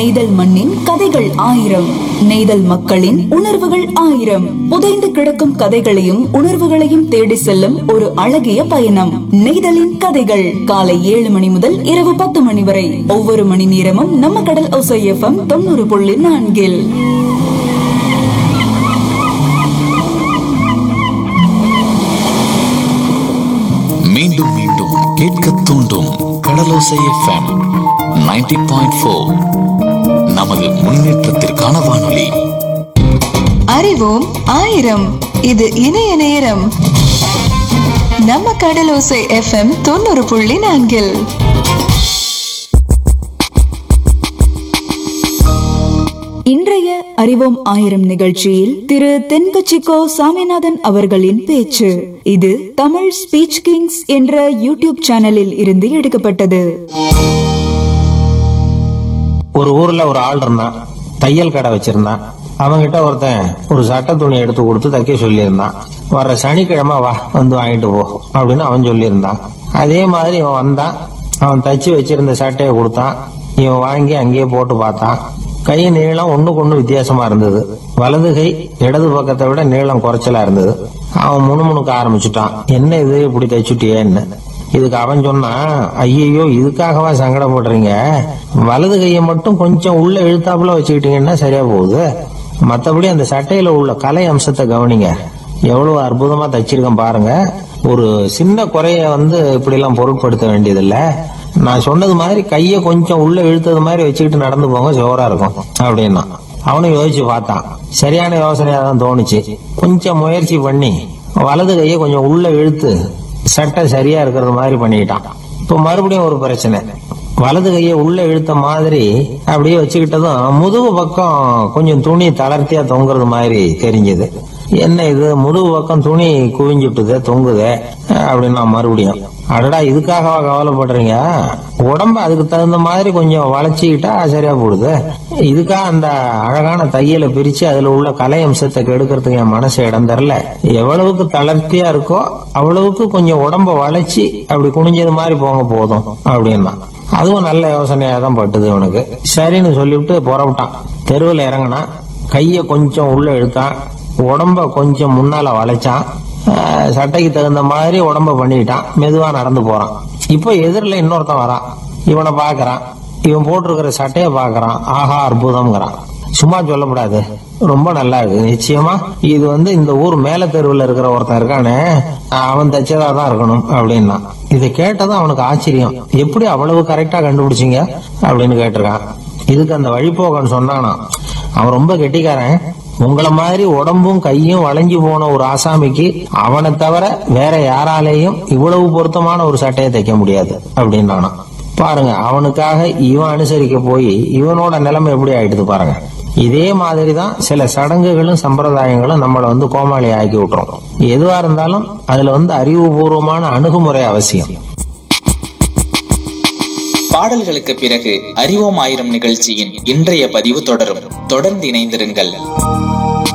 நெய்தல் மண்ணின் கதைகள் ஆயிரம் நெய்தல் மக்களின் உணர்வுகள் ஆயிரம் புதைந்து கிடக்கும் கதைகளையும் உணர்வுகளையும் தேடி செல்லும் ஒரு அழகிய பயணம் நெய்தலின் கதைகள் காலை ஏழு மணி முதல் இரவு பத்து மணி வரை ஒவ்வொரு மணி நேரமும் நம்ம கடல் ஒசை எஃப்எம் தொண்ணூறு புள்ளி நான்கில் மீண்டும் மீண்டும் கேட்க தூண்டும் கடலோசை எஃப்எம் 90.4 பாயிண்ட் ஃபோர் நமது முன்னேற்றத்திற்கான வானொலி அறிவோம் ஆயிரம் இது இணைய நேரம் நம்ம கடலோசை எஃப்எம் தொண்ணூறு புள்ளி நான்கில் இன்றைய அறிவோம் ஆயிரம் நிகழ்ச்சியில் திரு தென்கச்சிக்கோ சாமிநாதன் அவர்களின் பேச்சு இது தமிழ் ஸ்பீச் கிங்ஸ் என்ற யூடியூப் சேனலில் இருந்து எடுக்கப்பட்டது ஒரு ஊர்ல ஒரு ஆள் இருந்தான் தையல் கடை வச்சிருந்தான் அவன்கிட்ட ஒருத்தன் ஒரு சட்டை துணி எடுத்து கொடுத்து தைக்க சொல்லியிருந்தான் வர்ற சனிக்கிழமை வா வந்து வாங்கிட்டு போ அப்படின்னு அவன் சொல்லியிருந்தான் அதே மாதிரி இவன் வந்தான் அவன் தச்சு வச்சிருந்த சட்டையை கொடுத்தான் இவன் வாங்கி அங்கேயே போட்டு பார்த்தான் கை நீளம் ஒண்ணுக்கு ஒண்ணு வித்தியாசமா இருந்தது வலது கை இடது பக்கத்தை விட நீளம் குறைச்சலா இருந்தது அவன் முணுமுணுக்க ஆரம்பிச்சுட்டான் என்ன இது இப்படி தைச்சுட்டியேன்னு இதுக்கு அவன் சொன்னான் ஐயையோ இதுக்காகவா சங்கடப்படுறீங்க வலது கையை மட்டும் கொஞ்சம் உள்ள இழுத்தாப்புல வச்சுக்கிட்டீங்கன்னா சரியா போகுது மத்தபடி அந்த சட்டையில உள்ள கலை அம்சத்தை கவனிங்க எவ்வளவு அற்புதமா தச்சிருக்கேன் பாருங்க ஒரு சின்ன குறைய வந்து இப்படி எல்லாம் பொருட்படுத்த வேண்டியதில்ல நான் சொன்னது மாதிரி கையை கொஞ்சம் உள்ள இழுத்தது மாதிரி வச்சுக்கிட்டு நடந்து போங்க ஜோரா இருக்கும் அப்படின்னா அவனும் யோசிச்சு பார்த்தான் சரியான யோசனையா தான் தோணுச்சு கொஞ்சம் முயற்சி பண்ணி வலது கையை கொஞ்சம் உள்ள இழுத்து சட்டை சரியா இருக்கிறது மாதிரி பண்ணிக்கிட்டான் இப்போ மறுபடியும் ஒரு பிரச்சனை வலது கையை உள்ள இழுத்த மாதிரி அப்படியே வச்சுக்கிட்டதும் முதுகு பக்கம் கொஞ்சம் துணி தளர்த்தியா தொங்குறது மாதிரி தெரிஞ்சது என்ன இது முதுகு பக்கம் துணி குவிஞ்சுட்டுது தொங்குதே அப்படின்னா மறுபடியும் அடடா இதுக்காகவா கவலைப்படுறீங்க உடம்ப அதுக்கு தகுந்த மாதிரி கொஞ்சம் வளைச்சிக்கிட்டா சரியா போடுது இதுக்காக அந்த அழகான தையலை பிரிச்சு அதுல உள்ள கலை அம்சத்தை கெடுக்கிறதுக்கு என் மனசு இடம் தரல எவ்வளவுக்கு தளர்த்தியா இருக்கோ அவ்வளவுக்கு கொஞ்சம் உடம்ப வளைச்சி அப்படி குனிஞ்சது மாதிரி போங்க போதும் அப்படின்னா அதுவும் நல்ல யோசனையா தான் பட்டுது இவனுக்கு சரின்னு சொல்லிவிட்டு புறப்பட்டான் தெருவில் இறங்கினான் கையை கொஞ்சம் உள்ள இழுத்தான் உடம்ப கொஞ்சம் முன்னால வளைச்சான் ஆஹ் சட்டைக்கு தகுந்த மாதிரி உடம்ப பண்ணிக்கிட்டான் மெதுவா நடந்து போறான் இப்போ எதிரில் இன்னொருத்தன் வரான் இவனை பாக்குறான் இவன் போட்டிருக்கிற சட்டையை பாக்குறான் ஆஹா அற்புதம்ங்கிறான் சும்மா சொல்லக்கூடாது ரொம்ப நல்லா இருக்கு நிச்சயமா இது வந்து இந்த ஊர் மேல தெருவில் இருக்கிற ஒருத்தன் இருக்கானே அவன் தச்சதா தான் இருக்கணும் அப்படின்னா இதை கேட்டதும் அவனுக்கு ஆச்சரியம் எப்படி அவ்வளவு கரெக்டா கண்டுபிடிச்சீங்க அப்படின்னு கேட்டிருக்கான் இதுக்கு அந்த வழிபோக்கன் சொன்னானா அவன் ரொம்ப கெட்டிக்காரன் உங்களை மாதிரி உடம்பும் கையும் வளைஞ்சு போன ஒரு ஆசாமிக்கு அவனை தவிர வேற யாராலேயும் இவ்வளவு பொருத்தமான ஒரு சட்டையை தைக்க முடியாது அப்படின்னானா பாருங்க அவனுக்காக இவன் அனுசரிக்க போய் இவனோட நிலைமை எப்படி ஆயிடுது பாருங்க இதே மாதிரி தான் சில சடங்குகளும் சம்பிரதாயங்களும் நம்மளை வந்து கோமாளி ஆக்கி விட்டுரும் எதுவா இருந்தாலும் அதுல வந்து அறிவுபூர்வமான அணுகுமுறை அவசியம் பாடல்களுக்கு பிறகு அறிவோம் ஆயிரம் நிகழ்ச்சியின் இன்றைய பதிவு தொடரும் தொடர்ந்து இணைந்திருங்கள்